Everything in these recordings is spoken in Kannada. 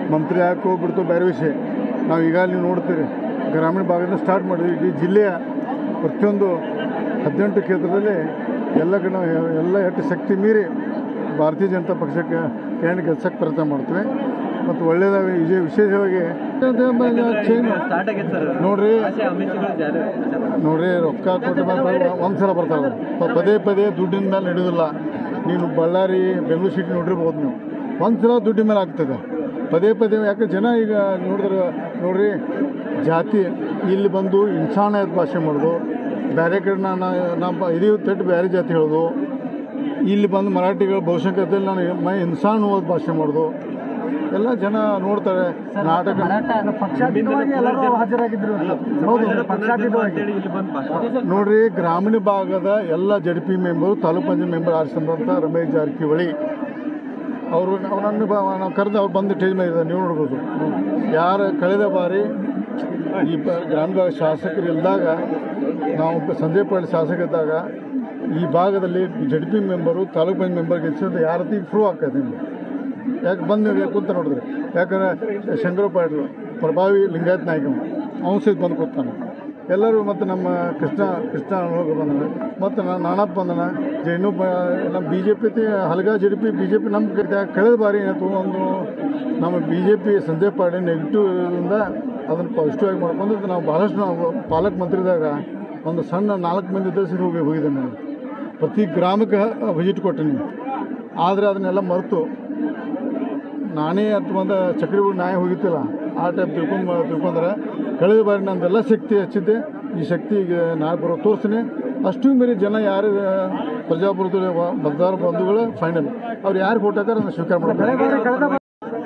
ಮಂತ್ರಿ ಯಾಕೆ ಹೋಗ್ಬಿಡ್ತು ಬೇರೆ ವಿಷಯ ನಾವು ಈಗ ನೀವು ನೋಡ್ತೀರಿ ಗ್ರಾಮೀಣ ಭಾಗದಿಂದ ಸ್ಟಾರ್ಟ್ ಮಾಡಿದ್ವಿ ಇಡೀ ಜಿಲ್ಲೆಯ ಪ್ರತಿಯೊಂದು ಹದಿನೆಂಟು ಕ್ಷೇತ್ರದಲ್ಲಿ ಎಲ್ಲ ಕಡೆ ನಾವು ಎಲ್ಲ ಎಷ್ಟು ಶಕ್ತಿ ಮೀರಿ ಭಾರತೀಯ ಜನತಾ ಪಕ್ಷಕ್ಕೆ ಕ್ಯಾಂಡ್ ಗೆಲ್ಸಕ್ಕೆ ಪ್ರಯತ್ನ ಮಾಡ್ತೀವಿ ಮತ್ತು ಒಳ್ಳೆಯದಾಗಿ ವಿಜಯ ವಿಶೇಷವಾಗಿ ಚೇಂಜ್ ಸ್ಟಾರ್ಟ್ ಆಗೈತೆ ಸರ್ ನೋಡ್ರಿ ಆಸೆ ಆಮಿಷಗಳು ಜಾರಿ ನೋಡ್ರಿ ರೊಕ್ಕ ಕೊಟ್ಟ ಮೇಲೆ ಒಂದು ಸಲ ಬರ್ತಾವೆ ಪ- ಪದೇ ಪದೇ ದುಡ್ಡಿನ ಮೇಲೆ ನಡೆಯೋದಿಲ್ಲ ನೀನು ಬಳ್ಳಾರಿ ಬೆಂಗಳೂರು ಸಿಟಿ ನೋಡಿರ್ಬೋದು ನೀವು ಒಂದು ಸಲ ದುಡ್ಡಿನ ಮೇಲೆ ಆಗ್ತದೆ ಪದೇ ಪದೇ ಯಾಕೆ ಜನ ಈಗ ನೋಡಿದ್ರೆ ನೋಡ್ರಿ ಜಾತಿ ಇಲ್ಲಿ ಬಂದು ಇನ್ಸಾನ ಭಾಷೆ ಮಾಡೋದು ಬೇರೆ ಕಡೆ ನಾನು ನಮ್ಮ ಇದೀವಿ ತಟ್ಟು ಬೇರೆ ಜಾತಿ ಹೇಳೋದು ಇಲ್ಲಿ ಬಂದು ಮರಾಠಿಗಳು ಬಹುಸಂಖ್ಯದಲ್ಲಿ ನಾನು ಮೈ ಇನ್ಸಾನ್ ಓದ್ ಭಾಷೆ ಮಾಡೋದು ಎಲ್ಲ ಜನ ನೋಡ್ತಾರೆ ನಾಟಕ ಪಕ್ಷಾತೀತವಾಗಿ ಎಲ್ಲರೂ ಹಾಜರಾಗಿದ್ರು ಹೌದು ಪಕ್ಷಾತೀತವಾಗಿ ಇಲ್ಲಿ ಬಂದು ಭಾಷಣ ನೋಡ್ರಿ ಗ್ರಾಮೀಣ ಭಾಗದ ಎಲ್ಲ Z P member taluk panchayat member ಆರಿಸಿದಂಥ ರಮೇಶ್ ಜಾರಕಿಹೊಳಿ ಅವರು ಅವರನ್ನು ಬ ನಾವು ಕರೆದು ಅವ್ರು ಬಂದು ಸ್ಟೇಜ್ ಮೇಲೆ ಇದ್ದಾರೆ ನೀವು ನೋಡ್ಬೋದು ಯಾರ ಕಳೆದ ಬಾರಿ ಈ ಬ ಗ್ರಾಮೀಣ ಭಾಗ ಶಾಸಕರು ಇದ್ದಾಗ ನಾವು ಪ- ಸಂಜಯ್ ಪಾಟೀಲ್ ಶಾಸಕ ಇದ್ದಾಗ ಈ ಭಾಗದಲ್ಲಿ Z P member taluk panchayat member ಗೆಲ್ಸಿದ್ರೆ ಯಾರ ರೀತಿ ಪ್ರೂವ್ ಆಗ್ತದೆ ನಿಮ್ಗೆ ಯಾಕೆ ಬಂದು ಕೂತ ನೋಡಿದ್ರಿ ಯಾಕಂದ್ರೆ ಶಂಕರ ಪಾಟೀಲ್ ಪ್ರಭಾವಿ ಲಿಂಗಾಯತ್ ನಾಯಕ ಅವನು ಸಹಿತ ಬಂದು ಕೂತಾನೆ ಎಲ್ಲರೂ ಮತ್ತು ನಮ್ಮ ಕೃಷ್ಣ ಕೃಷ್ಣ ಹೋಗಿ ಬಂದನ ಮತ್ತು ನಾನು ನಾಣಪ್ಪ ಬಂದನ ಜೆ ಇನ್ನೊಬ್ಬ ನಮ್ಮ ಬಿ ಜೆ ಪಿ ಹಲಗ J D P B J P ನಮ್ಮ ಕಡೆ ಕಳೆದ ಬಾರಿ ಏನಾಯ್ತು ಒಂದು ನಮ್ಮ B J P Sanjay Patil negative ಇಂದ ಅದನ್ನು ಪಾಸಿಟಿವ್ ಆಗಿ ಮಾಡ್ಕೊಂಡು ನಾವು ಭಾಳಷ್ಟು ನಾವು ಪಾಲಕ್ ಮಂತ್ರಿದಾಗ ಒಂದು ಸಣ್ಣ ನಾಲ್ಕು ಮಂದಿ ದರ್ಶನ ಹೋಗಿ ಹೋಗಿದ್ದೆ ನಾನು ಪ್ರತಿ ಗ್ರಾಮಕ್ಕೆ ವಿಸಿಟ್ ಕೊಟ್ಟೆ ಆದರೆ ಅದನ್ನೆಲ್ಲ ಮರೆತು ನಾನೇ ಅಥವಾ ಒಂದು ಚಕ್ರವರ್ತಿ ನ್ಯಾಯ ಹೋಗಿತ್ತಿಲ್ಲ ಆ ಟೈಪ್ ತಿಳ್ಕೊಂಡು ತಿಳ್ಕೊಂಡ್ರೆ ಕಳೆದ ಬಾರಿ ನಂದೆಲ್ಲ ಶಕ್ತಿ ಹಚ್ಚಿದ್ದೆ ಈ ಶಕ್ತಿ ಈಗ ನಾಳೆ ಬರೋ ತೋರಿಸ್ತೀನಿ ಅಷ್ಟು ಮೇರೆ ಜನ ಯಾರು ಪ್ರಜಾಪ್ರಭುತ್ವ ಮತದಾರ ಬಂಧುಗಳು ಫೈನಲ್ ಅವ್ರು ಯಾರು ಕೊಟ್ಟಾಕಾರ ಅದನ್ನ ಸ್ವೀಕಾರ ಮಾಡ್ತಾರೆ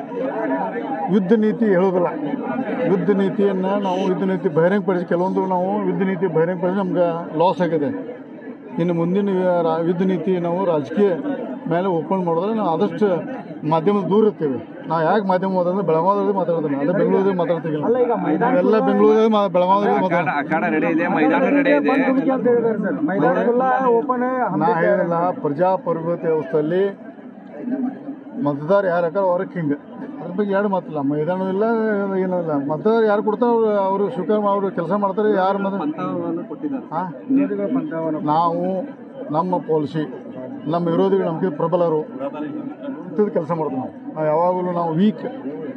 ಯುದ್ಧ ನೀತಿ ಹೇಳೋದಿಲ್ಲ ಯುದ್ಧ ನೀತಿಯನ್ನು ನಾವು ಯುದ್ಧ ನೀತಿ ಬಹಿರಂಗಪಡಿಸಿ ಕೆಲವೊಂದು ನಾವು ಯುದ್ಧ ನೀತಿ ಬಹಿರಂಗಪಡಿಸಿ ನಮ್ಗೆ ಲಾಸ್ ಆಗಿದೆ ಇನ್ನು ಮುಂದಿನ ರಾ- ಯುದ್ಧ ನೀತಿ ನಾವು ರಾಜಕೀಯ ಮೇಲೆ ಓಪನ್ ಮಾಡಿದ್ರೆ ನಾವು ಆದಷ್ಟು ಮಾಧ್ಯಮದ ದೂರ ಇರ್ತೀವಿ ನಾವು ಯಾಕೆ ಮಾಧ್ಯಮ ಓದಂದ್ರೆ ಬೆಳಗಾವದಾಗ ಮಾತಾಡ್ತೀನಿ ಅದೇ ಬೆಂಗಳೂರಿಗೆ ಮಾತಾಡ್ತೀವಿ ನಾವೆಲ್ಲ ಬೆಂಗಳೂರಿಗೆ ಮಾ ಬೆಳಗಾವದಾಗ ಮಾತಾಡ್ತೀವಿ ಅಖಾಡ ರೆಡಿ ಇದೆ ಮೈದಾನ ರೆಡಿ ಇದೆ ಅಂತ ಹೇಳಿದ್ದಾರೆ ಸರ್ ಮೈದಾನಗಳೆಲ್ಲ ಓಪನ್ ನಾ ಹೇಳಿಲ್ಲ ಪ್ರಜಾಪ್ರಭುತ್ವ ವ್ಯವಸ್ಥೆಯಲ್ಲಿ ಮತದಾರ ಯಾರು ಹಾಕಾರ ಅವ್ರಿಗೆ ಹಿಂಗೆ ಅದ್ರ ಬಗ್ಗೆ ಎರಡು ಮಾತಿಲ್ಲ ಮೈದಾನ ಇಲ್ಲ ಏನೂ ಇಲ್ಲ ಮತದಾರ ಯಾರು ಕೊಡ್ತಾರೆ ಅವ್ರು ಅವರು ಸ್ವೀಕಾರ ಅವರು ಕೆಲಸ ಮಾಡ್ತಾರೆ ಯಾರು ಮತ ಪಂಥವನ್ನು ಕೊಟ್ಟಿದ್ದಾರೆ ಹಾಂ ನಾವು ನಮ್ಮ ಪಾಲಿಸಿ ನಮ್ಮ ವಿರೋಧಿಗಳು ನಮಗೆ ಪ್ರಬಲರು ಇಂಥದ್ದು ಕೆಲಸ ಮಾಡ್ತೀವಿ ನಾವು ನಾವು ಯಾವಾಗಲೂ ನಾವು ವೀಕ್